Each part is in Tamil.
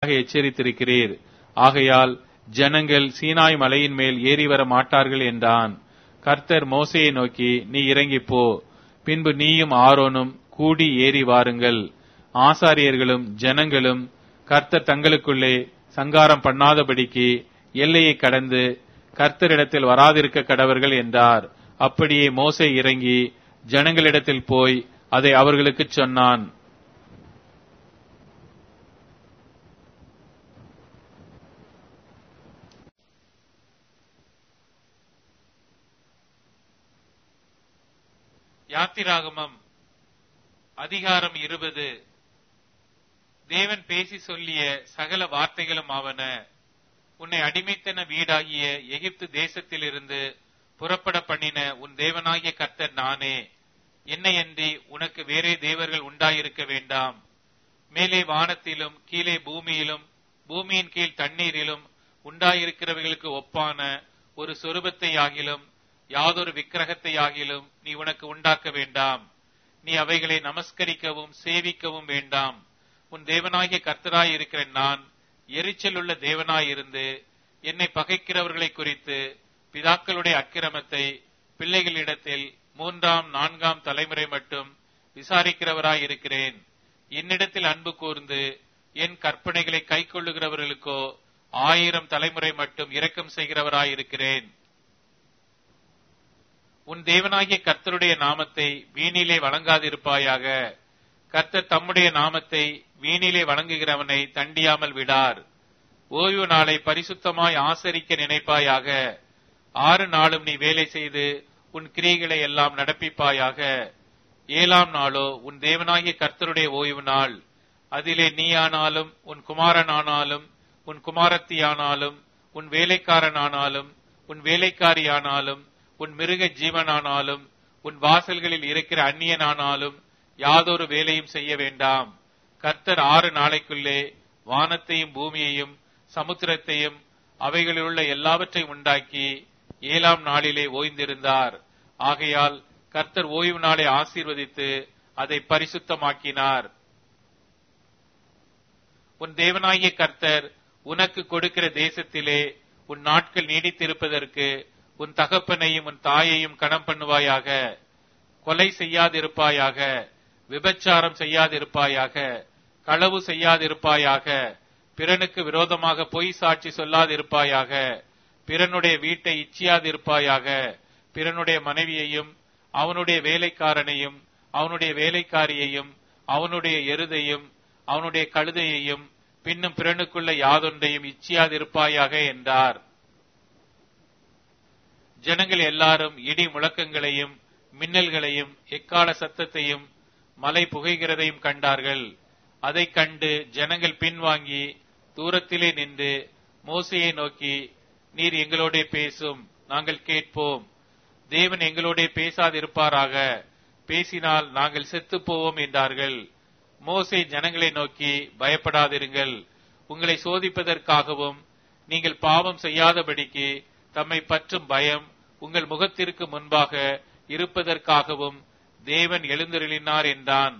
எச்சரித்திருக்கிறீர் ஆகையால் ஜனங்கள் சீனாய் மலையின் மேல் ஏறி வர மாட்டார்கள் என்றான் கர்த்தர் மோசையை நோக்கி நீ இறங்கிப் போ பின்பு நீயும் ஆரோனும் கூடி ஏறி வாருங்கள் ஆசாரியர்களும் ஜனங்களும் கர்த்தர் தங்களுக்குள்ளே சங்காரம் பண்ணாதபடிக்கு எல்லையை கடந்து கர்த்தரிடத்தில் வராதிருக்க கடவர்கள் என்றார் அப்படியே மோசே இறங்கி ஜனங்களிடத்தில் போய் அதை அவர்களுக்குச் சொன்னான் யாத்திராகமம் அதிகாரம் இருபது தேவன் பேசி சொல்லிய சகல வார்த்தைகளும் ஆவன உன்னை அடிமைத்தன வீடாகிய எகிப்து தேசத்திலிருந்து புறப்பட பண்ணின உன் தேவனாகிய கர்த்தர் நானே என்னையன்றி உனக்கு வேறே தேவர்கள் உண்டாயிருக்க வேண்டாம் மேலே வானத்திலும் கீழே பூமியிலும் பூமியின் கீழ் தண்ணீரிலும் உண்டாயிருக்கிறவைகளுக்கு ஒப்பான ஒரு சொரூபத்தை ஆகிலும் யாதொரு விக்கிரகத்தை ஆகிலும் நீ உனக்கு உண்டாக்க வேண்டாம் நீ அவைகளை நமஸ்கரிக்கவும் சேவிக்கவும் வேண்டாம் உன் தேவனாகிய கர்த்தராய் இருக்கிற நான் எரிச்சலுள்ள தேவனாயிருந்து என்னை பகைக்கிறவர்களை குறித்து பிதாக்களுடைய அக்கிரமத்தை பிள்ளைகளிடத்தில் மூன்றாம் நான்காம் தலைமுறை மட்டும் விசாரிக்கிறவராய் இருக்கிறேன் என்னிடத்தில் அன்பு கூர்ந்து என் கற்பனைகளை கைக்கொள்ளுகிறவர்களுக்கோ ஆயிரம் தலைமுறை மட்டும் இரக்கம் செய்கிறவராய் இருக்கிறேன் உன் தேவனாகிய கர்த்தருடைய நாமத்தை வீணிலே வணங்காதிருப்பாயாக கர்த்தர் தம்முடைய நாமத்தை வீணிலே வணங்குகிறவனை தண்டியாமல் விடார் ஓய்வு நாளை பரிசுத்தமாய் ஆசரிக்க நினைப்பாயாக ஆறு நாளும் நீ வேலை செய்து உன் கிரியைகளை எல்லாம் நடப்பிப்பாயாக ஏழாம் நாளோ உன் தேவனாகிய கர்த்தருடைய ஓய்வு நாள் அதிலே நீயானாலும் உன் குமாரனானாலும் உன் குமாரத்தியானாலும் உன் வேலைக்காரனானாலும் உன் வேலைக்காரியானாலும் உன் மிருக ஜீவனானாலும் உன் வாசல்களில் இருக்கிற அந்நியனானாலும் யாதொரு வேலையும் செய்ய வேண்டாம் கர்த்தர் ஆறு நாளைக்குள்ளே வானத்தையும் பூமியையும் சமுத்திரத்தையும் அவைகளிலுள்ள எல்லாவற்றையும் உண்டாக்கி ஏழாம் நாளிலே ஓய்ந்திருந்தார் ஆகையால் கர்த்தர் ஓய்வு நாளை ஆசீர்வதித்து அதை பரிசுத்தமாக்கினார் உன் தேவனாகிய கர்த்தர் உனக்கு கொடுக்கிற தேசத்திலே உன் நாட்கள் நீடித்திருப்பதற்கு உன் தகப்பனையும் உன் தாயையும் கணம் பண்ணுவாயாக கொலை செய்யாதிருப்பாயாக விபச்சாரம் செய்யாதிருப்பாயாக களவு செய்யாதிருப்பாயாக பிறனுக்கு விரோதமாக பொய் சாட்சி சொல்லாதிருப்பாயாக பிறனுடைய வீட்டை இச்சியாதிருப்பாயாக பிறனுடைய மனைவியையும் அவனுடைய வேலைக்காரனையும் அவனுடைய வேலைக்காரியையும் அவனுடைய எருதையும் அவனுடைய கழுதையையும் பின்னும் பிறனுக்குள்ள யாதொன்றையும் இச்சியாதிருப்பாயாக என்றார் ஜனங்கள் எல்லாரும் இடி முழக்கங்களையும் மின்னல்களையும் எக்கால சத்தத்தையும் மலை புகைகிறதையும் கண்டார்கள் அதை கண்டு ஜனங்கள் பின்வாங்கி தூரத்திலே நின்று மோசையை நோக்கி நீர் எங்களோட பேசும் நாங்கள் கேட்போம் தேவன் எங்களோட பேசாதிருப்பாராக பேசினால் நாங்கள் செத்துப் போவோம் என்றார்கள் மோசே ஜனங்களை நோக்கி பயப்படாதிருங்கள் உங்களை சோதிப்பதற்காகவும் நீங்கள் பாவம் செய்யாதபடிக்கு தம்மை பற்றும் பயம் உங்கள் முகத்திற்கு முன்பாக இருப்பதற்காகவும் தேவன் எழுந்தருளினார் என்றான்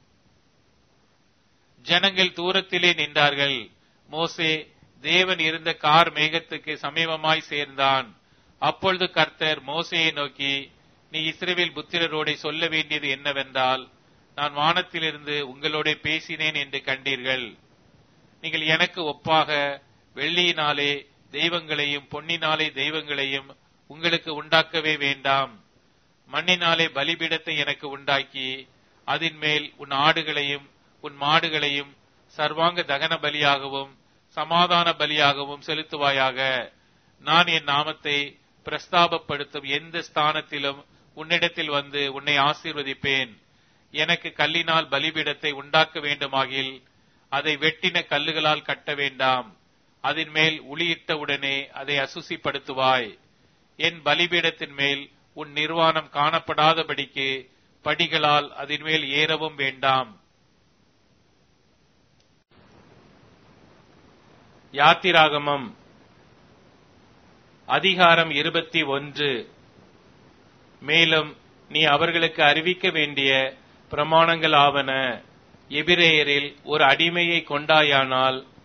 ஜனங்கள் தூரத்திலே நின்றார்கள் மோசே தேவன் இருந்த கார் மேகத்துக்கு சமீபமாய் சேர்ந்தான் அப்பொழுது கர்த்தர் மோசையை நோக்கி நீ இஸ்ரேவேல் புத்திரரோட சொல்ல வேண்டியது என்னவென்றால் நான் வானத்திலிருந்து உங்களோட பேசினேன் என்று கண்டீர்கள் நீங்கள் எனக்கு ஒப்பாக வெள்ளியினாலே தெய்வங்களையும் பொன்னினாலே தெய்வங்களையும் உங்களுக்கு உண்டாக்கவே வேண்டாம் மண்ணினாலே பலிபீடத்தை எனக்கு உண்டாக்கி அதன் மேல் உன் ஆடுகளையும் உன் மாடுகளையும் சர்வாங்க தகன பலியாகவும் சமாதான பலியாகவும் செலுத்துவாயாக நான் என் நாமத்தை பிரஸ்தாபப்படுத்தும் எந்த ஸ்தானத்திலும் உன்னிடத்தில் வந்து உன்னை ஆசீர்வதிப்பேன் எனக்கு கல்லினால் பலிபீடத்தை உண்டாக்க வேண்டுமாகில் அதை வெட்டின கல்லுகளால் கட்ட வேண்டாம் அதன் மேல் உளியிட்ட உடனே அதை அசுசிப்படுத்துவாய் என் பலிபீடத்தின் மேல் உன் நிர்வாணம் காணப்படாதபடிக்கு படிகளால் அதன் மேல் ஏறவும் வேண்டாம் யாத்திராகமம் அதிகாரம் இருபத்தி ஒன்று மேலும் நீ அவர்களுக்கு அறிவிக்க வேண்டிய பிரமாணங்கள் ஆவன எபிரேயரில் ஒரு அடிமையை கொண்டாயானால்